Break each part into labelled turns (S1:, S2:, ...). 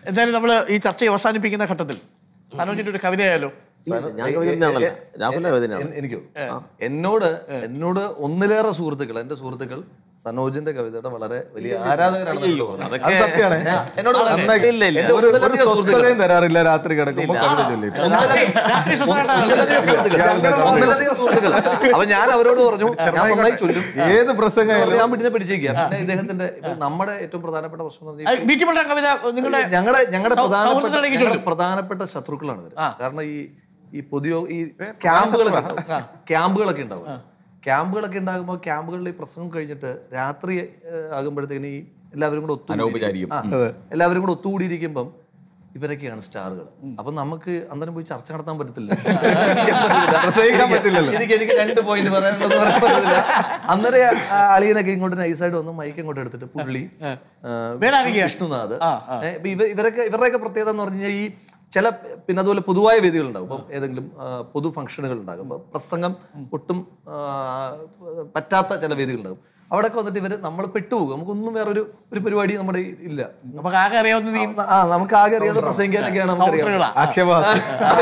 S1: എന്തായാലും നമ്മൾ ഈ ചർച്ച അവസാനിപ്പിക്കുന്ന ഘട്ടത്തിൽ സനോജിന്റെ ഒരു കവിതയായാലോ
S2: ഞാൻ കവിതയാണല്ലോ രാഹുലിന്റെ കവിതയാണ്
S3: എൻ- എനിക്കോ എന്നോട് എന്നോട് ഒന്നിലേറെ സുഹൃത്തുക്കൾ എന്റെ സുഹൃത്തുക്കൾ സനോജിന്റെ കവിതയുടെ വളരെ വലിയ ആരാധകരാണ്
S4: അത് സത്യമാണ്
S3: എന്നോട് പറഞ്ഞത്.
S2: ഇല്ല, ഇല്ല.
S3: എന്റെ
S4: ഒരു ഒരു
S3: ഒന്നിലധികം സുഹൃത്തുക്കൾ
S4: സ്വസ്ഥതയും തരാറില്ല രാത്രി കിടക്കുമ്പോ കവിത ചൊല്ലി
S1: രാത്രി സ്വസ്ഥമായിട്ടാണ്
S3: ഒന്നിലധികം സുഹൃത്തുക്കൾ ഒന്നിലധികം സുഹൃത്തുക്കൾ അപ്പൊ ഞാൻ അവരോട് പറഞ്ഞു ഞാൻ നന്നായി ചൊല്ലും
S4: ഏത് പ്രസംഗമായാലും
S3: ഞാൻ പിന്നെ പിടിച്ചേക്കാം പിന്നെ ഇദ്ദേഹത്തിന്റെ ഇപ്പൊ നമ്മുടെ ഏറ്റവും പ്രധാനപ്പെട്ട പ്രശ്നം എന്ന് പറഞ്ഞാൽ
S1: അത് വീട്ടിൽ വളരെ കവിത നിങ്ങളുടെ
S3: ഞങ്ങളുടെ ഞങ്ങളുടെ
S1: സൗ-
S3: പ്രധാനപ്പെട്ട
S1: സൗഹൃദത്തിലേക്ക്
S3: ഞങ്ങളുടെ
S1: ചൊല്ലും.
S3: പ്രധാനപ്പെട്ട ശത്രുക്കളാണ് ഇവര് കാരണം ഈ ഈ പൊതുയോ ഈ ക്യാമ്പുകളൊക്കെ ഉണ്ടാവും. ക്യാമ്പുകളൊക്കെ ഉണ്ടാവും ക്യാമ്പുകളൊക്കെ ഉണ്ടാകുമ്പോൾ ക്യാമ്പുകളിൽ ഈ പ്രസംഗം കഴിഞ്ഞിട്ട് രാത്രി ഏഹ്, ആകുമ്പോഴത്തേക്കിന് ഈ എല്ലാവരും കൂടെ
S5: അനൗപചാരികം.
S3: ഒത്തുകൂടി എല്ലാവരും കൂടെ ഒത്തുകൂടിയിരിക്കുമ്പം ഇവരൊക്കെയാണ് സ്റ്റാറുകൾ അപ്പൊ നമുക്ക് അന്നേരം പോയി ചർച്ച നടത്താൻ പറ്റത്തില്ല
S4: പ്രസംഗിക്കാൻ പറ്റില്ലല്ലോ.
S3: എനിക്ക് എനിക്ക് രണ്ട് പോയിന്റ് പറയാനുള്ളത് പറയാൻ പറ്റത്തില്ല അന്നേരം ആ അളിയനൊക്കെ ഇങ്ങോട്ട് നൈസായിട്ട് വന്ന് മൈക്ക് ഇങ്ങോട്ട് എടുത്തിട്ട് പുള്ളി ആ,
S1: വേറെ ആരെങ്കിലും?
S3: വിഷ്ണുനാഥ്
S1: ആ, ആ.
S3: ഏ, ഇപ്പൊ ഇവ- ഇവരൊക്കെ ഇവരുടെയൊക്കെ പ്രത്യേകത എന്ന് പറഞ്ഞു കഴിഞ്ഞാൽ ഈ ചില പിന്നെ അതുപോലെ പൊതുവായ വേദികൾ ഉണ്ടാകും ഇപ്പം ഏതെങ്കിലും ആ, പൊതു ഫംഗ്ഷനുകൾ ഉണ്ടാകും അപ്പൊ പ്രസംഗം ഒട്ടും ആ, പറ്റാത്ത ചില വേദികൾ ഉണ്ടാകും അവിടെയൊക്കെ വന്നിട്ട് ഇവര് നമ്മൾ പെട്ടുപോകും നമുക്കൊന്നും വേറൊരു ഒരു പരിപാടി നമ്മുടെ ഈ ഇല്ല
S1: നമുക്ക് ആകെ അറിയാവുന്ന നീ
S3: ആ നമുക്ക് ആകെ അറിയാതെ പ്രസംഗിക്കാനൊക്കെയാണ് നമുക്കറിയാം
S1: കൗണ്ടറുകളാ.
S4: ആക്ഷേപം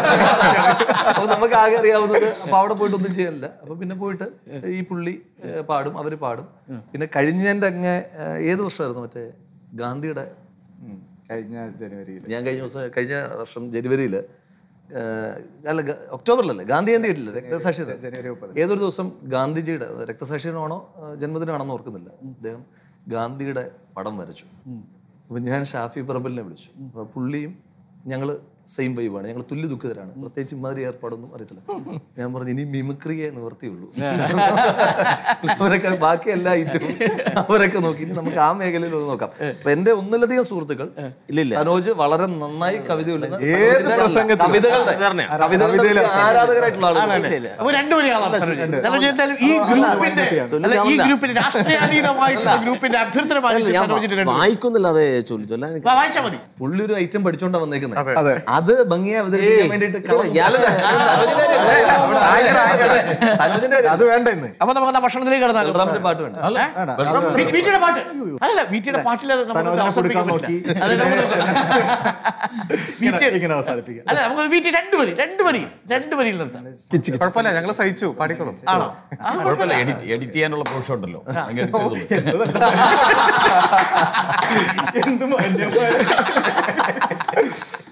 S3: അപ്പൊ നമുക്ക് ആകെ അറിയാവുന്നത് അപ്പൊ അവിടെ പോയിട്ട് ഒന്നും ചെയ്യാനില്ല അപ്പൊ പിന്നെ പോയിട്ട് ഈ പുള്ളി ഏ, പാടും അവര് പാടും പിന്നെ കഴിഞ്ഞതിന്റെ അങ്ങ് ഏ, ഏത് വർഷമായിരുന്നു മറ്റേ ഗാന്ധിയുടെ
S4: ഉം. കഴിഞ്ഞ ജനുവരിയിൽ
S3: ഞാൻ കഴിഞ്ഞ ദിവസം കഴിഞ്ഞ വർഷം ജനുവരിയിൽ അല്ല ഗ- ഒക്ടോബറിലല്ലേ ഗാന്ധി ജയന്തി ആയിട്ടില്ല രക്തസാക്ഷി
S4: ജനുവരി മുപ്പത്. ഏതൊരു
S3: ഏതൊരു ദിവസം ഗാന്ധിജിയുടെ രക്തസാക്ഷിയാണോ ആ, ജന്മദിനമാണെന്ന് ഓർക്കുന്നില്ല അദ്ദേഹം ഗാന്ധിയുടെ പടം വരച്ചു അപ്പൊ ഞാൻ ഷാഫി പറമ്പലിനെ വിളിച്ചു അപ്പൊ പുള്ളിയും ഞങ്ങള് സെയിം വൈബാണ് ഞങ്ങൾ തുല്യ ദുഃഖിതരാണ് പ്രത്യേകിച്ച് ഇമാതിരി ഏർപ്പാടൊന്നും അറിയത്തില്ല ഞാൻ പറഞ്ഞു ഇനി മിമിക്രിയെ നിവർത്തിയുള്ളൂ അവരൊക്കെ ബാക്കി എല്ലാ ഐറ്റവും അവരൊക്കെ നോക്കി ഇനി നമുക്ക് ആ മേഖലയിൽ ഒന്ന് നോക്കാം അപ്പൊ എന്റെ ഒന്നിലധികം സുഹൃത്തുക്കൾ
S2: ഇല്ലില്ല.
S3: സനോജ് വളരെ നന്നായി കവിത ചൊല്ലുന്ന
S4: ഏത്
S3: സനോജിന്റെ
S4: പ്രസംഗത്തിലും.
S3: കവിതകളുടെ കവിതകളുടെ ആരാധകരായിട്ടുള്ള ആളുകൾ
S1: അപ്പൊ രണ്ടുപേരും ആവാം സനോജ്. സനോജ് എന്തായാലും ഈ ഗ്രൂപ്പിന്റെ അല്ല, ഈ ഗ്രൂപ്പിന്റെ രാഷ്ട്രീയാതീതമായിട്ടുള്ള ഗ്രൂപ്പിന്റെ അഭ്യർത്ഥന മാനിച്ച്
S2: ഞാൻ
S1: സനോജിന്റെ രണ്ട്
S2: വായിക്കുന്നില്ലാതെ ചൊല്ലി ചൊല്ലാൻ എനിക്ക്
S1: വാ- വായിച്ചാ മതി
S3: പുള്ളി ഒരു ഐറ്റം പഠിച്ചോണ്ടാ വന്നേക്കുന്നത്
S4: അതെ.
S3: അത് ഭംഗിയെ അവതരിപ്പിക്കാൻ വേണ്ടിയിട്ട്
S4: അത് വേണ്ട ഇന്ന്
S1: അപ്പൊ നമുക്ക് ആ ഭക്ഷണത്തിലേക്ക് കിടന്നാലോ
S3: പാട്ട് വേണ്ട
S1: ഏ? വീ- വീട്ടിയുടെ പാട്ട് അല്ല വീട്ടിയുടെ പാട്ടിൽ അത് നമുക്ക്
S4: സനോജിനെ
S1: അവസാനിപ്പിക്കാൻ
S4: കൊടുക്കാൻ
S1: പറ്റില്ല. അത് നമുക്ക് വീട്ടിൽ-
S4: ഇങ്ങനെ അവസാനിപ്പിക്കാം
S1: അല്ല നമുക്ക് വീട്ടിൽ രണ്ട് വരി രണ്ട് വരി രണ്ട് വരിയിൽ നിർത്താം
S6: കുഴപ്പമില്ല ഞങ്ങൾ സഹിച്ചു പാടിക്കോളും
S1: ആണോ ആ,
S5: കുഴപ്പമില്ല എഡിറ്റ് എഡിറ്റ് ചെയ്യാനുള്ള പ്രൊഫഷൻ ഉണ്ടല്ലോ അങ്ങ് edit ചെയ്തോളൂ.
S4: എന്ത് മാന്യന്മാര്.